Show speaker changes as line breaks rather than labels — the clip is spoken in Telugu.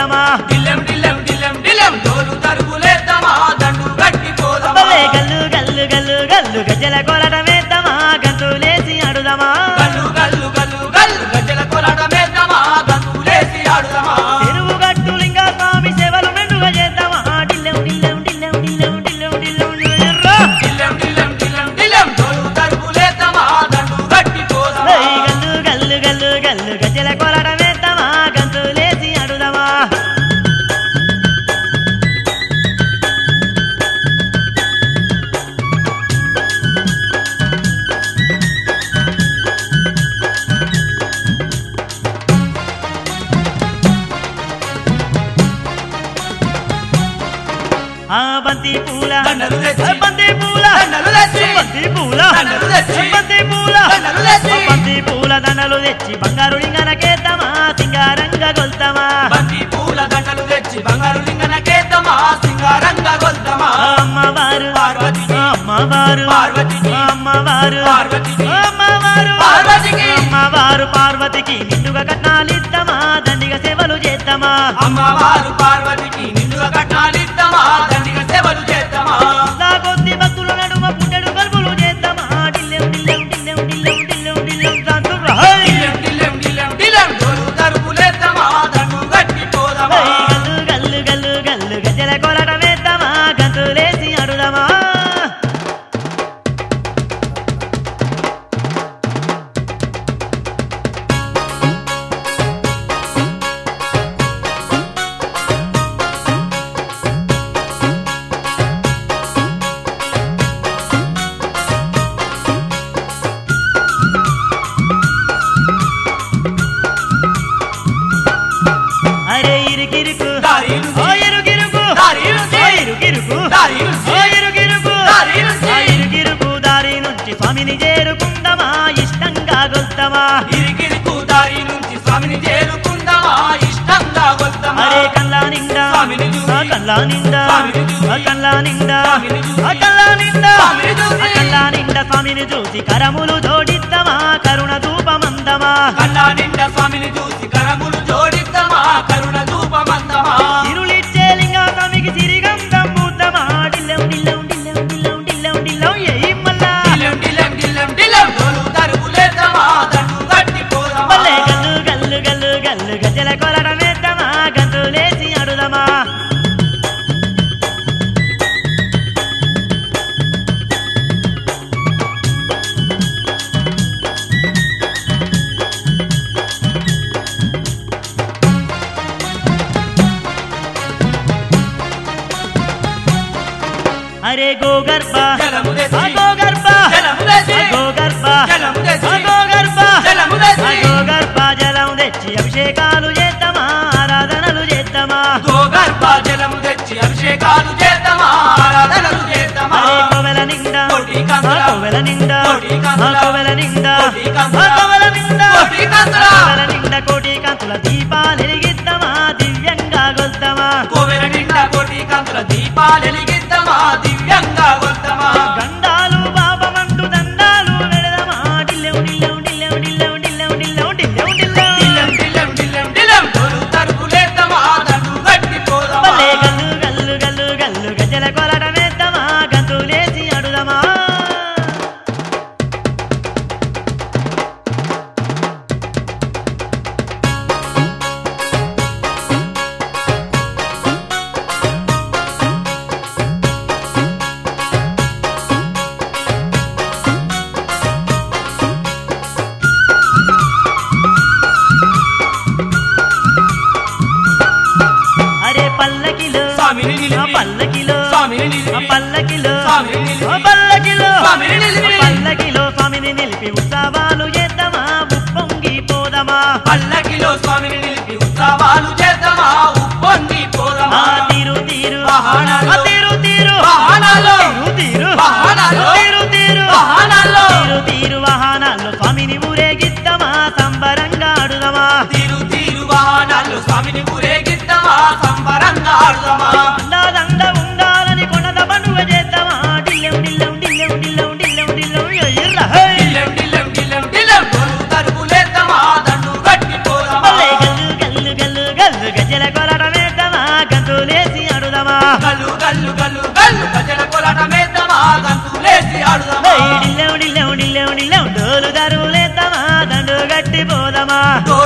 పోదమా
డిల్లెం డిల్లెం డిల్లెం డిల్లెం డోలు తరుగులేద్దామా దండు గట్టి పోదమా
భలే గల్లు గల్లు గల్లు గల్లు గజ్జల కొలటమేద్దామా గంతులేసి అడుదమా
గల్లు గల్లు గల్లు గల్లు గజ్జల కొలాటమేద్దామా గంతులేసి ఆడుదామా
చెరువు గట్టు లింగా స్వామి సేవలు మెండుగా చేద్దామా డిల్లెం డిల్లెం డిల్లెం డిల్లెం డిల్లెం డిల్లెం ఎర్రా
డిల్లెం డిల్లెం డిల్లెం డిల్లెం డోలు తరుగులేద్దామా దండు గట్టి పోదమా
ఏయ్ గల్లు గల్లు గల్లు గల్లు గజ్జల కొలటమేద్దామా గంతులేసి అడుదమా ఆ బంతి పూల
దండలు తెచ్చి.
ఆ బంతి పూల
దండలు తెచ్చి.
బంతి పూల
దండలు తెచ్చి.
బంతి పూల
దండలు తెచ్చి.
బంతి పూల దండలు తెచ్చి బంగారు లింగనకేద్దామా సింగారంగ గొల్తమా
బంతి పూల దండలు తెచ్చి బంగారు లింగనకేద్దామా సింగారంగా గొల్దమా
అమ్మవారు
పార్వతికి.
అమ్మవారు
పార్వతికి.
అమ్మవారు
పార్వతికి.
అమ్మవారు
పార్వతికి.
అమ్మవారు పార్వతికి నిండుగా కట్నాలిద్దామా దండిగా సేవలు చేద్దామా
అమ్మవారు పార్వతికి నిండుగా కట్నాలిద్దామా దండిగా సేవలు చేద్దామా
నా కొద్ది భక్తుల నడుమ పుట్టెడు కలుపులు చేద్దామా డిల్లెం డిల్లెం డిల్లెం డిల్లెం డిల్లెం డిల్లెం తంతుర్రా. హై!
డిల్లెం డిల్లెం డిల్లెం డిల్లెం డోలు తరుగులేద్దామా దండు గట్టి పోదమా
హై! గల్లు గల్లు గల్లు గల్లు గజ్జల కొలటమేద్దామా గంతులేసి అడుదమా అరే ఇరుకిరుకు
దారిలు
ఓ ఇరుకిరుకు
దారిలు
ఓ ఇరుకిరుకు
దారిలు
ఓ ఇరుకిరుకు
దారి నుంచి.
ఆ ఇరుకిరుకు దారి నుంచి స్వామిని చేరుకుందామా ఇష్టంగా గొల్తమా
ఇరిగిరుకు దారి నుంచి స్వామిని చేరుకుందామా ఇష్టంగా గొల్దమా
అరే కల్లా నిండా
స్వామిని చూసి.
ఆ కల్లా నిండా
స్వామిని చూసి.
ఆ కల్లా నిండా
స్వామిని చూసి.
ఆ కల్లా నిండా
స్వామిని చూసి.
ఆ కల్లా నిండా స్వామిని చూసి కరములు జోడిద్దామా కరుణ ధూపమందమా
కన్నా నిండా స్వామిని చూసి కరములు జోడిద్దామా కరుణ ధూపమందమా
ఇరులిచ్చే లింగా స్వామికి సిరిగంధం పూద్దామా డిల్లెం డిల్లెం డిల్లెం డిల్లెం డిల్లెం డిల్లెం ఏయ్ మల్లా
డిల్లెం డిల్లెం డిల్లెం డిల్లెం డోలు తరుగులేద్దామా దండు గట్టి పోదమా
భలే గల్లు గల్లు గల్లు గల్లు గజ్జల కొలడమేద్దామా గంతులేసి అడుదమా అరే గోగర్భ
జలము తెచ్చి.
ఆ గోగర్భ
జలము తెచ్చి.
ఆ గోగర్భ
జలము తెచ్చి.
ఆ గోగర్భ
జలము తెచ్చి.
ఆ గోగర్భ జలం తెచ్చి అభిషేకాలు చేద్దామా ఆరాధనలు చేద్దామా
గోగర్భ జలము తెచ్చి అభిషేకాలు చేద్దామా ఆరాధనలు చేద్దామా
అరే కోవెల నిండా
కోటి కందుల.
ఆ కోవెల నిండా
కోటి కందుల.
ఆ కోవెల నిండా
కోటి కందుల.
ఆ కోవెల నిండా
కోటి కందుల.
ఆ కోవెల నిండా కోటి కంతుల దీపాలు ఎలిగిద్దామా దివ్యంగా గొల్దామా
కోవెల నిండా కోటి కాంతుల దీపాలు వెలిగిద్దామా దివ్యంగా గొల్దమా
గండాలు పాపమంటూ దండాలు వెడదమా డిల్లెం డిల్లెం డిల్లెం డిల్లెం డిల్లెం డిల్లెం డిల్లెం డిల్లెం
డిల్లెం డిల్లెం డిల్లెం డిల్లెం డోలు తరుగులేద్దామా దండు గట్టి పోదమా
భలే గల్లు గల్లు గల్లు గల్లు గజ్జల కొలటమేద్దామా గంతులేసి అడుదమా అరే పల్లకిలో
స్వామిని నిలిపి.
ఆ పల్లకిలో
స్వామిని నిలిపి.
ఆ పల్లకిలో
స్వామిని నిలిపి.
ఆ పల్లకిలో
స్వామిని నిలిపి.
ఆ పల్లకిలో స్వామిని నిలిపి ఉత్సవాలు చేద్దామా ఉప్పొంగి పోదమా
పల్లకిలో స్వామిని నిలిపి ఉత్సవాలు చేద్దామా ఉప్పొంగి పోదమా
ఆ తీరు తీరు
వాహనాలు.
ఆ తీరు తీరు
వాహనాలు.
తీరు తీరు
వాహనాలు.
తీరు తీరు
వాహనాల్లో.
తీరు తీరు వాహనాల్లో స్వామిని ఊరేగిద్దామా సంబరంగా ఆడుదామా
తీరు తీరు వాహనాలు స్వామిని ఊరేగిద్దామా సంబరంగా ఆడుదామా
అందాదండ ఉండాలని కొనద పండుగ చేద్దామా డిల్లెం డిల్లెం డిల్లెం డిల్లెం డిల్లెం డిల్లెం ఎయ్యిర్రా, హై.
డిల్లెం డిల్లెం డిల్లెం డిల్లెం డోలు తరుగులేద్దామా దండు గట్టి పోదమా
భలే గల్లు గల్లు గల్లు గల్లు గజ్జల కొలటమే దారులేసి అడుదమా
గల్లు గల్లు గల్లు గల్లు గజల కొలట మేద్దమా గంతులేసి ఆడుదమా
డిల్లెవు డిల్లెవు డిల్లెవు డిల్లెవు డోలు దారులేద్దామా దండు గట్టి పోదమా
డోలు